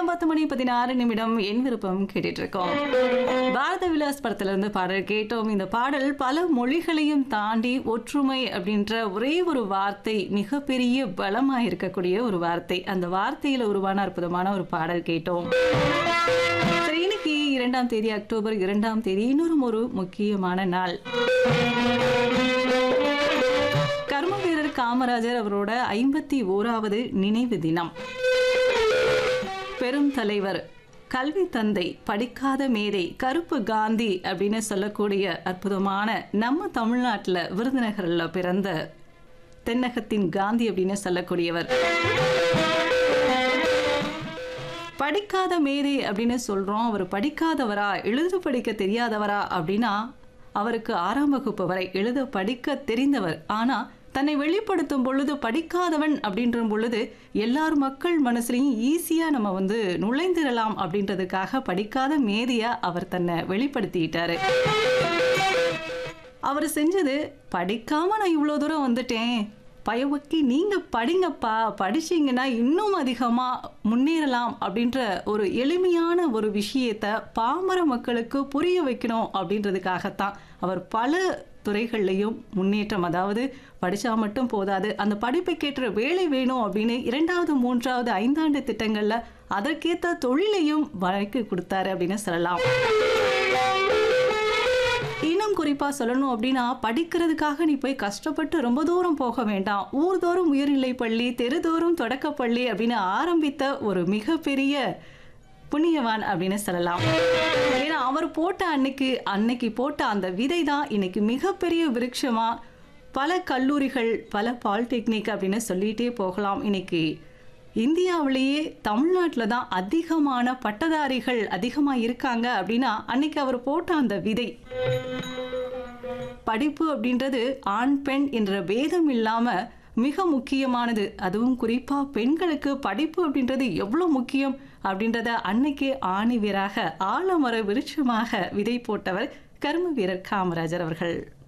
பத்து மணி பதினாறு நிமிடம் என் விருப்பம் கேட்டுட்டு இருக்கோம் பாரத விலாஸ் படத்துல இருந்து பாடல் கேட்டோம் இந்த பாடல் பல மொழிகளையும் தாண்டி ஒற்றுமை அப்படின்ற ஒரே ஒரு வார்த்தை மிகப்பெரிய பலமா இருக்கக்கூடிய ஒரு வார்த்தை அந்த வார்த்தையில உருவான அற்புதமான ஒரு பாடல் கேட்டோம் சரி இன்னைக்கு இரண்டாம் தேதி அக்டோபர் இரண்டாம் தேதி இன்னொரு ஒரு முக்கியமான நாள் கர்ம வீரர் காமராஜர் அவரோட ஐம்பத்தி ஓராவது நினைவு தினம் பெரும் தலைவர் கல்வி தந்தை படிக்காத மேதை கருப்பு காந்தி அப்படின்னு சொல்லக்கூடிய அற்புதமான நம்ம தமிழ்நாட்டில் விருதுநகரில் பிறந்த தென்னகத்தின் காந்தி அப்படின்னு சொல்லக்கூடியவர் படிக்காத மேதை அப்படின்னு சொல்றோம் அவர் படிக்காதவரா எழுத படிக்க தெரியாதவரா அப்படின்னா அவருக்கு ஆறாம் வகுப்பு வரை எழுத படிக்க தெரிந்தவர் ஆனா தன்னை வெளிப்படுத்தும் பொழுது படிக்காதவன் அப்படின்ற பொழுது எல்லார் மக்கள் மனசுலையும் ஈஸியா நம்ம வந்து நுழைந்திடலாம் அப்படின்றதுக்காக படிக்காத மேதையா அவர் தன்னை வெளிப்படுத்திட்டாரு அவர் செஞ்சது படிக்காம நான் இவ்வளோ தூரம் வந்துட்டேன் பயவக்கி நீங்க படிங்கப்பா படிச்சீங்கன்னா இன்னும் அதிகமா முன்னேறலாம் அப்படின்ற ஒரு எளிமையான ஒரு விஷயத்த பாமர மக்களுக்கு புரிய வைக்கணும் அப்படின்றதுக்காகத்தான் அவர் பல துறைகள்லையும் முன்னேற்றம் அதாவது படிச்சா மட்டும் போதாது அந்த படிப்புக்கேற்ற வேலை வேணும் அப்படின்னு இரண்டாவது மூன்றாவது ஐந்தாண்டு திட்டங்கள்ல அதற்கேற்ற தொழிலையும் வழக்கு கொடுத்தாரு அப்படின்னு சொல்லலாம் இன்னும் குறிப்பா சொல்லணும் அப்படின்னா படிக்கிறதுக்காக நீ போய் கஷ்டப்பட்டு ரொம்ப தூரம் போக வேண்டாம் ஊர்தோறும் உயர்நிலை பள்ளி தெருதோறும் தொடக்கப்பள்ளி அப்படின்னு ஆரம்பித்த ஒரு மிகப்பெரிய புண்ணியவான் அப்படின்னு சொல்லலாம் ஏன்னா அவர் போட்ட அன்னைக்கு அன்னைக்கு போட்ட அந்த விதை தான் இன்னைக்கு மிகப்பெரிய விருட்சமா பல கல்லூரிகள் பல பாலிடெக்னிக் அப்படின்னு சொல்லிட்டே போகலாம் இன்னைக்கு இந்தியாவிலேயே தமிழ்நாட்டில் தான் அதிகமான பட்டதாரிகள் அதிகமாக இருக்காங்க அப்படின்னா அன்னைக்கு அவர் போட்ட அந்த விதை படிப்பு அப்படின்றது ஆண் பெண் என்ற பேதம் இல்லாமல் மிக முக்கியமானது அதுவும் குறிப்பாக பெண்களுக்கு படிப்பு அப்படின்றது எவ்வளோ முக்கியம் அப்படின்றத அன்னைக்கு ஆணி வீராக ஆலமர விருட்சமாக விதை போட்டவர் கர்ம வீரர் காமராஜர் அவர்கள்